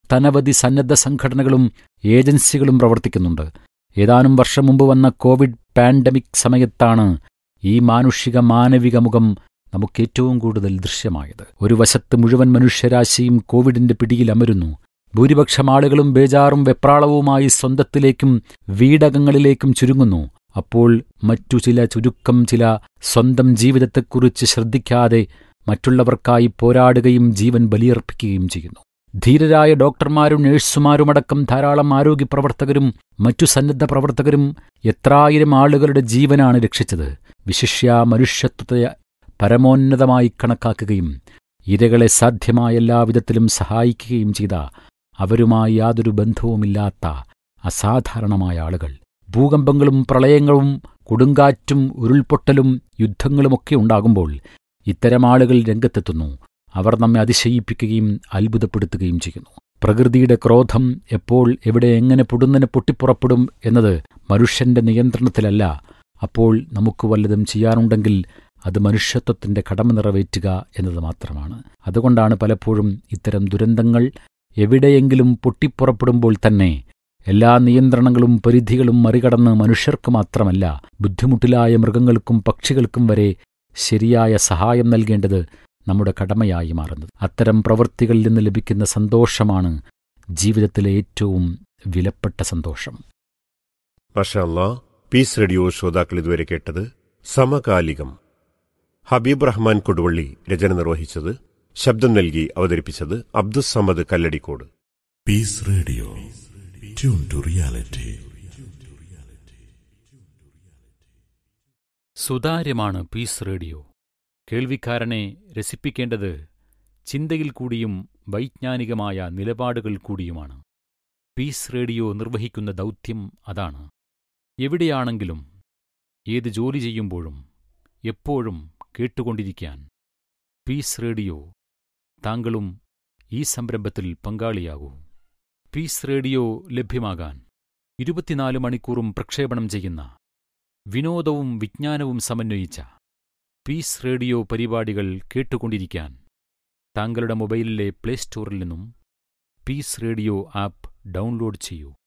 ഒട്ടനവധി സന്നദ്ധ സംഘടനകളും ഏജൻസികളും പ്രവർത്തിക്കുന്നുണ്ട് ഏതാനും വർഷം മുമ്പ് വന്ന കോവിഡ് പാൻഡമിക് സമയത്താണ് ഈ മാനുഷിക മാനവിക മുഖം നമുക്കേറ്റവും കൂടുതൽ ദൃശ്യമായത് ഒരു വശത്ത് മുഴുവൻ മനുഷ്യരാശിയും കോവിഡിന്റെ പിടിയിലമരുന്നു ഭൂരിപക്ഷം ആളുകളും ബേജാറും വെപ്രാളവുമായി സ്വന്തത്തിലേക്കും വീടകങ്ങളിലേക്കും ചുരുങ്ങുന്നു അപ്പോൾ മറ്റു ചില ചുരുക്കം ചില സ്വന്തം ജീവിതത്തെക്കുറിച്ച് ശ്രദ്ധിക്കാതെ മറ്റുള്ളവർക്കായി പോരാടുകയും ജീവൻ ബലിയർപ്പിക്കുകയും ചെയ്യുന്നു ധീരരായ ഡോക്ടർമാരും നഴ്സുമാരുമടക്കം ധാരാളം ആരോഗ്യപ്രവർത്തകരും മറ്റു സന്നദ്ധ പ്രവർത്തകരും എത്രായിരം ആളുകളുടെ ജീവനാണ് രക്ഷിച്ചത് വിശിഷ്യ മനുഷ്യത്വത്തെ പരമോന്നതമായി കണക്കാക്കുകയും ഇരകളെ സാധ്യമായ എല്ലാവിധത്തിലും സഹായിക്കുകയും ചെയ്ത അവരുമായി യാതൊരു ബന്ധവുമില്ലാത്ത അസാധാരണമായ ആളുകൾ ഭൂകമ്പങ്ങളും പ്രളയങ്ങളും കൊടുങ്കാറ്റും ഉരുൾപൊട്ടലും യുദ്ധങ്ങളുമൊക്കെ ഉണ്ടാകുമ്പോൾ ഇത്തരം ആളുകൾ രംഗത്തെത്തുന്നു അവർ നമ്മെ അതിശയിപ്പിക്കുകയും അത്ഭുതപ്പെടുത്തുകയും ചെയ്യുന്നു പ്രകൃതിയുടെ ക്രോധം എപ്പോൾ എവിടെ എങ്ങനെ പൊടുന്നനെ പൊട്ടിപ്പുറപ്പെടും എന്നത് മനുഷ്യന്റെ നിയന്ത്രണത്തിലല്ല അപ്പോൾ നമുക്ക് വല്ലതും ചെയ്യാനുണ്ടെങ്കിൽ അത് മനുഷ്യത്വത്തിന്റെ കടമ നിറവേറ്റുക എന്നത് മാത്രമാണ് അതുകൊണ്ടാണ് പലപ്പോഴും ഇത്തരം ദുരന്തങ്ങൾ എവിടെയെങ്കിലും പൊട്ടിപ്പുറപ്പെടുമ്പോൾ തന്നെ എല്ലാ നിയന്ത്രണങ്ങളും പരിധികളും മറികടന്ന് മനുഷ്യർക്ക് മാത്രമല്ല ബുദ്ധിമുട്ടിലായ മൃഗങ്ങൾക്കും പക്ഷികൾക്കും വരെ ശരിയായ സഹായം നൽകേണ്ടത് നമ്മുടെ കടമയായി മാറുന്നത് അത്തരം പ്രവൃത്തികളിൽ നിന്ന് ലഭിക്കുന്ന സന്തോഷമാണ് ജീവിതത്തിലെ ഏറ്റവും വിലപ്പെട്ട സന്തോഷം മഷാല്ല പീസ് റേഡിയോ ശ്രോതാക്കൾ ഇതുവരെ കേട്ടത് സമകാലികം ഹബീബ് റഹ്മാൻ കൊടുവള്ളി രചന നിർവഹിച്ചത് ശബ്ദം നൽകി അവതരിപ്പിച്ചത് Abdussamad Kalladikode Peace Radio. Tune to reality. സുതാര്യമാണ് പീസ് റേഡിയോ കേൾവിക്കാരനെ രസിപ്പിക്കേണ്ടത് ചിന്തയിൽ കൂടിയും വൈജ്ഞാനികമായ നിലപാടുകൾ കൂടിയുമാണ് പീസ് റേഡിയോ നിർവഹിക്കുന്ന ദൗത്യം അതാണ് എവിടെയാണെങ്കിലും ഏത് ജോലി ചെയ്യുമ്പോഴും എപ്പോഴും കേട്ടുകൊണ്ടിരിക്കാൻ പീസ് റേഡിയോ താങ്കളും ഈ സംരംഭത്തിൽ പങ്കാളിയാകൂ പീസ് റേഡിയോ ലഭ്യമാകാൻ ഇരുപത്തിനാല് മണിക്കൂറും പ്രക്ഷേപണം ചെയ്യുന്ന വിനോദവും വിജ്ഞാനവും സമന്വയിച്ച പീസ് റേഡിയോ പരിപാടികൾ കേട്ടുകൊണ്ടിരിക്കാൻ താങ്കളുടെ മൊബൈലിലെ പ്ലേ സ്റ്റോറിൽ നിന്നും പീസ് റേഡിയോ ആപ്പ് ഡൗൺലോഡ് ചെയ്യൂ